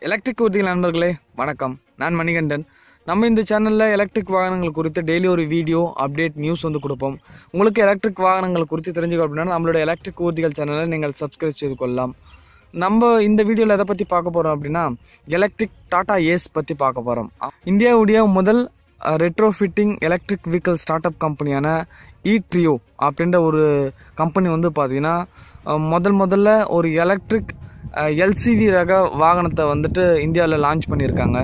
electric ஊர்திகள் நண்பர்களே வணக்கம் நான் மணிகண்டன் நம்ம இந்த சேனலில் எலக்ட்ரிக் வாகனங்கள் குறித்து டெய்லி ஒரு வீடியோ அப்டேட் நியூஸ் வந்து கொடுப்போம் உங்களுக்கு எலக்ட்ரிக் வாகனங்கள் குறித்து தெரிஞ்சுக்க அப்படின்னா நம்மளோட எலக்ட்ரிக் ஊர்திகள் சேனலை நீங்கள் சப்ஸ்கிரைப் செய்து கொள்ளலாம் நம்ம இந்த வீடியோவில் எதை பற்றி பார்க்க போகிறோம் அப்படின்னா எலக்ட்ரிக் டாடா ஏஸ் பற்றி பார்க்க போகிறோம் இந்தியாவுடைய முதல் retrofitting electric vehicle start up கம்பெனியான இ ட்ரியோ அப்படின்ற ஒரு கம்பெனி வந்து பார்த்தீங்கன்னா அஹ், முதல் முதல்ல ஒரு எலக்ட்ரிக் எல்சிவி ரக வாகனத்தை வந்துட்டு இந்தியாவில் லான்ச் பண்ணியிருக்காங்க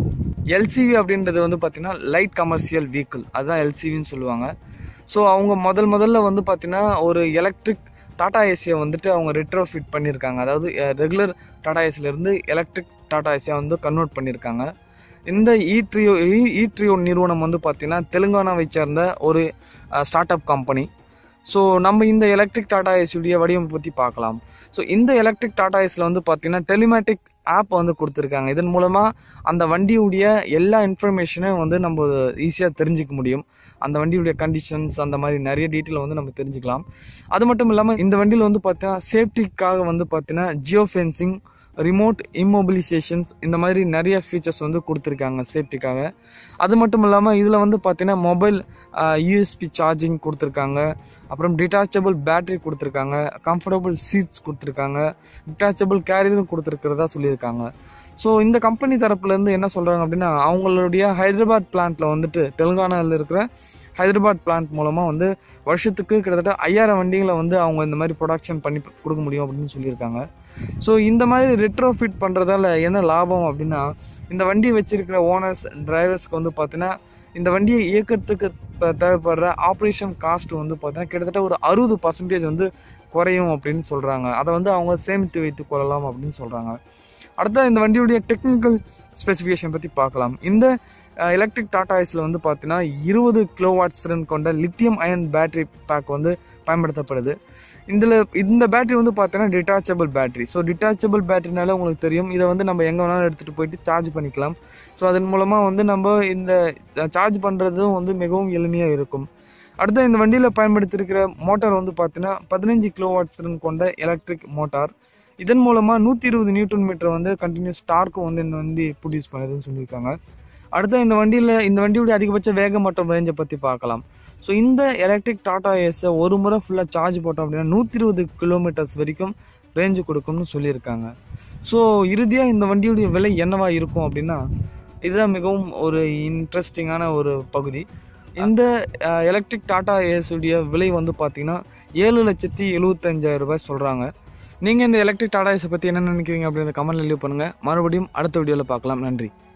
எல்சிவி அப்படின்றது வந்து பார்த்தீங்கன்னா லைட் கமர்ஷியல் வெஹிக்கிள் அதுதான் எல்சிவின்னு சொல்லுவாங்க ஸோ அவங்க முதல் முதல்ல வந்து பார்த்தீங்கன்னா ஒரு எலக்ட்ரிக் டாடா ஏசியை வந்துட்டு அவங்க ரெட்ரோ ஃபிட் பண்ணியிருக்காங்க அதாவது ரெகுலர் டாடா ஏசிலேருந்து எலக்ட்ரிக் டாடா ஏசியை வந்து கன்வெர்ட் பண்ணியிருக்காங்க இந்த ஈட்ரியோ ஈட்ரியோ நிறுவனம் வந்து பார்த்தீங்கன்னா தெலுங்கானாவை சேர்ந்த ஒரு ஸ்டார்ட் அப் கம்பெனி ஸோ நம்ம இந்த எலக்ட்ரிக் டாடா ஏசியுடைய வடிவமைப்பு பற்றி பார்க்கலாம் ஸோ இந்த எலக்ட்ரிக் டாடா ஏஸில் வந்து பார்த்தீங்கன்னா டெலிமேட்டிக் ஆப் வந்து கொடுத்துருக்காங்க இதன் மூலமாக அந்த வண்டியுடைய எல்லா இன்ஃபர்மேஷனையும் வந்து நம்ம ஈஸியாக தெரிஞ்சுக்க முடியும் அந்த வண்டியுடைய கண்டிஷன்ஸ் அந்த மாதிரி நிறைய டீட்டெயில் வந்து நம்ம தெரிஞ்சுக்கலாம் அது மட்டும் இல்லாமல் இந்த வண்டியில் வந்து பார்த்தீங்கன்னா சேஃப்டிக்காக வந்து பார்த்தீங்கன்னா ஜியோ ஃபென்சிங் ரிமோட் இம்மொபிலைசேஷன்ஸ் இந்த மாதிரி நிறைய ஃபீச்சர்ஸ் வந்து கொடுத்துருக்காங்க சேஃப்டிக்காக அது மட்டும் இல்லாமல் இதில் வந்து பார்த்தீங்கன்னா மொபைல் யூஎஸ்பி சார்ஜிங் கொடுத்துருக்காங்க அப்புறம் டிட்டாச்சபிள் பேட்டரி கொடுத்துருக்காங்க கம்ஃபர்டபுள் சீட்ஸ் கொடுத்துருக்காங்க டிட்டாச்சபிள் கேரியரும் கொடுத்துருக்கிறதா சொல்லியிருக்காங்க ஸோ இந்த கம்பெனி தரப்புலேருந்து என்ன சொல்கிறாங்க அப்படின்னா அவங்களுடைய ஹைதராபாத் பிளான்ட்டில் வந்துட்டு தெலுங்கானாவில் இருக்கிற ஹைதராபாத் பிளான்ட் மூலமாக வந்து வருஷத்துக்கு கிட்டத்தட்ட ஐயாயிரம் வண்டிகளை வந்து அவங்க இந்த மாதிரி ப்ரொடக்ஷன் பண்ணி கொடுக்க முடியும் அப்படின்னு சொல்லியிருக்காங்க ஸோ இந்த மாதிரி ரெட்ரோ ஃபிட் பண்ணுறதால என்ன லாபம் அப்படின்னா இந்த வண்டி வச்சிருக்கிற ஓனர்ஸ் டிரைவர்ஸ்க்கு வந்து பார்த்தீங்கன்னா இந்த வண்டியை இயக்கத்துக்கு ப- தேவைப்படுற ஆப்ரேஷன் காஸ்ட் வந்து பார்த்தீங்கன்னா கிட்டத்தட்ட ஒரு அறுபது பர்சன்டேஜ் வந்து குறையும் அப்படின்னு சொல்கிறாங்க அதை வந்து அவங்க சேமித்து வைத்துக் கொள்ளலாம் அப்படின்னு சொல்கிறாங்க அடுத்த இந்த வண்டியுடைய டெக்னிக்கல் ஸ்பெசிஃபிகேஷன் பற்றி பார்க்கலாம் இந்த எலக்ட்ரிக் டாடா ஐஸில் வந்து பார்த்தீங்கன்னா இருபது கிலோவாட்ஸ் திறன் கொண்ட லித்தியம் அயன் பேட்டரி பேக் வந்து பயன்படுத்தப்படுது இதில் இந்த பேட்டரி வந்து பார்த்தீங்கன்னா டிட்டாச்சபிள் பேட்டரி ஸோ டிட்டாச்சபிள் பேட்டரினால உங்களுக்கு தெரியும் இதை வந்து நம்ம எங்கே வேணாலும் எடுத்துகிட்டு போயிட்டு சார்ஜ் பண்ணிக்கலாம் ஸோ அதன் மூலமாக வந்து நம்ம இந்த சார்ஜ் பண்ணுறதும் வந்து மிகவும் எளிமையாக இருக்கும் அடுத்து இந்த வண்டியில் பயன்படுத்தியிருக்கிற மோட்டார் வந்து பார்த்தீங்கன்னா பதினஞ்சு கிலோவாட்ஸ் திறன் கொண்ட எலக்ட்ரிக் மோட்டார் இதன் மூலமாக நூற்றி இருபது நியூட்டன் மீட்டர் வந்து கண்டினியூஸ் டார்க்கும் வந்து இந்த வண்டி ப்ரொடியூஸ் பண்ணுதுன்னு சொல்லியிருக்காங்க அடுத்து இந்த வண்டியில் இந்த வண்டியுடைய அதிகபட்ச வேகம் மற்றும் ரேஞ்சை பற்றி பார்க்கலாம் ஸோ இந்த எலக்ட்ரிக் டாடா ஏஸை ஒரு முறை ஃபுல்லாக சார்ஜ் போட்டோம் அப்படின்னா நூற்றி இருபது கிலோமீட்டர்ஸ் வரைக்கும் ரேஞ்சு கொடுக்கும்னு சொல்லியிருக்காங்க ஸோ இறுதியாக இந்த வண்டியுடைய விலை என்னவா இருக்கும் அப்படின்னா இதுதான் மிகவும் ஒரு இன்ட்ரெஸ்டிங்கான ஒரு பகுதி இந்த எலக்ட்ரிக் டாடா ஏஸுடைய விலை வந்து பார்த்தீங்கன்னா ஏழு லட்சத்தி எழுபத்தஞ்சாயிரம் ரூபாய் சொல்கிறாங்க நீங்கள் இந்த எலக்ட்ரிக் டாடா ஏஸை பற்றி என்ன நினைக்கிறீங்க அப்படின்றத கமெண்ட்ல லீவ் பண்ணுங்கள் மறுபடியும் அடுத்த வீடியோவில் பார்க்கலாம் நன்றி